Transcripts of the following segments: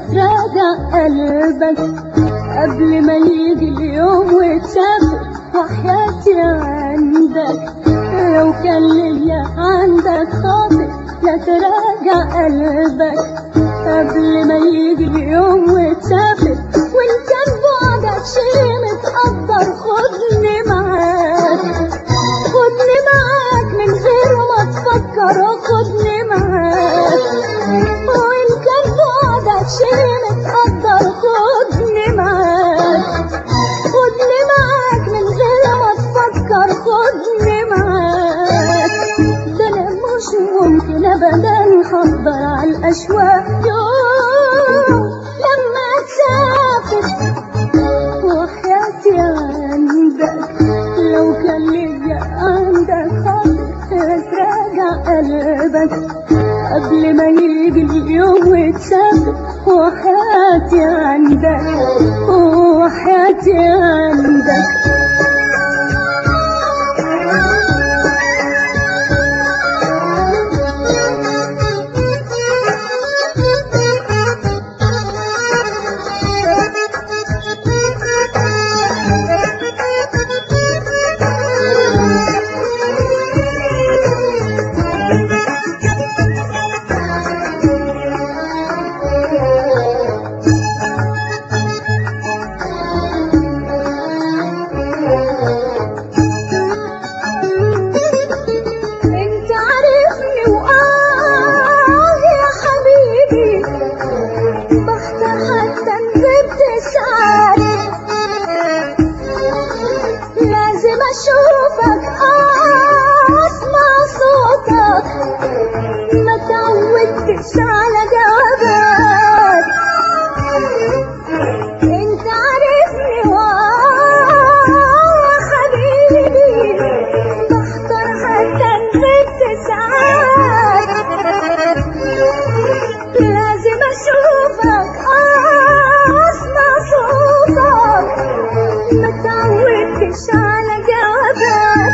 تراجع قلبك قبل ما يجي اليوم وتسافر وحياتي عندك لو كان ليا عندك خاطر لا تراجع قلبك قبل ما يجي اليوم وتسافر وان كان بعدك شيء متقدر خدني معاك خدني معاك من غير ما تفكر خدني معاك وان كان بعدك شيء متقدر خدني معاك خدني معاك من غير ما تفكر خدني معاك ده انا مش ممكن ابدا احضر على الاشواق يوم لما تسافر وحياتي عندك لو كان ليا عندك خاطر تراجع قلبك قبل ما يجي اليوم وتسافر وحياتي عندك وحياتي عندك انت عارفني واه يا حبيبي بختار حتى نزلت ساعات لازم اشوفك آه اسمع صوتك ما تعودتش على جوابك انت عارفني واه يا حبيبي بختار حتى نزلت ساعات لازم اشوفك آه اسمع صوتك ما تعودتش على جوابك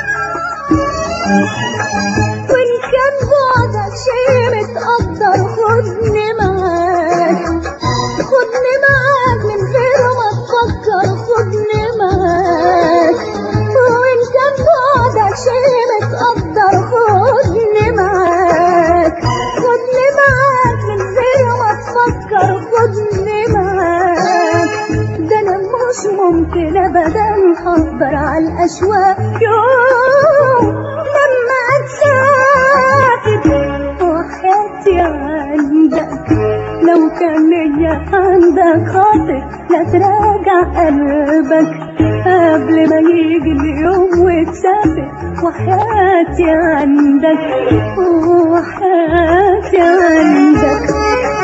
وان كان بعدك شيء متقدر خدني معاك خدني معاك من غير ما تفكر خدني معاك وان كان بعدك شيء متقدر خدني معاك خدني معاك من غير ما تفكر خدني معاك ده انا مش ممكن ابدا احضر على الاشواق يوم لما تسافر وحياتي عندك لو كان ليا عندك خاطر لا تراجع قلبك قبل ما يجي اليوم وتسافر وحياتي عندك وحياتي عندك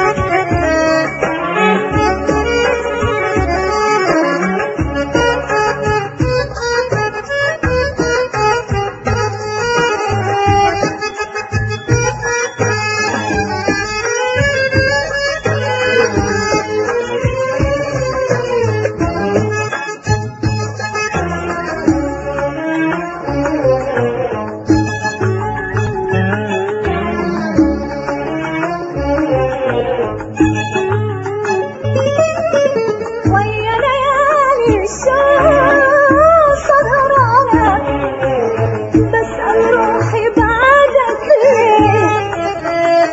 ويا ليالي الشوق سهرانة بسأل روحي بعدك ليه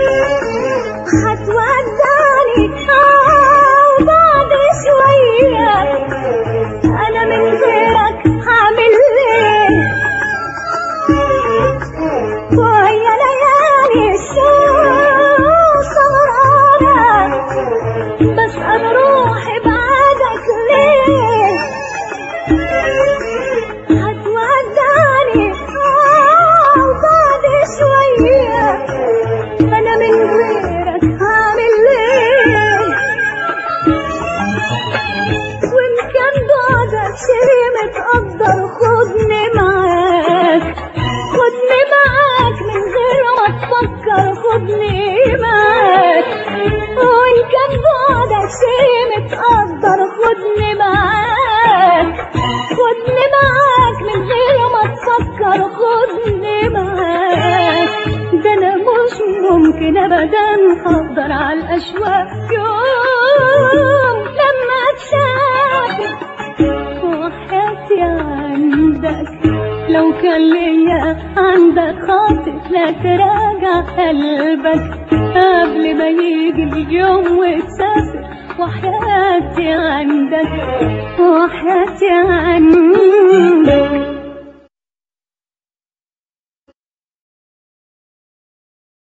هتودعني آه بعد شوية أنا من غيرك هعمل ليه ويا ليالي الشوق سهرانة بسأل روحي بعدك ليه هتودعني آه بعد شوية أنا من غيرك هعمل ليه وإن كان بعدك شيء متقدر خدني معاك خدني معاك من غير ما تفكر خدني معاك وإن كان بعدك شيء متقدر خدني معاك خدني معاك من غير ما تفكر خدني معاك ده انا مش ممكن ابدا ابدا هقدر على الاشواق يوم لما تسافر وحياتي عندك لو كان ليا عندك خاطر لا تراجع قلبك قبل ما يجي اليوم وتسافر وحياتي عندك وحياتي عندك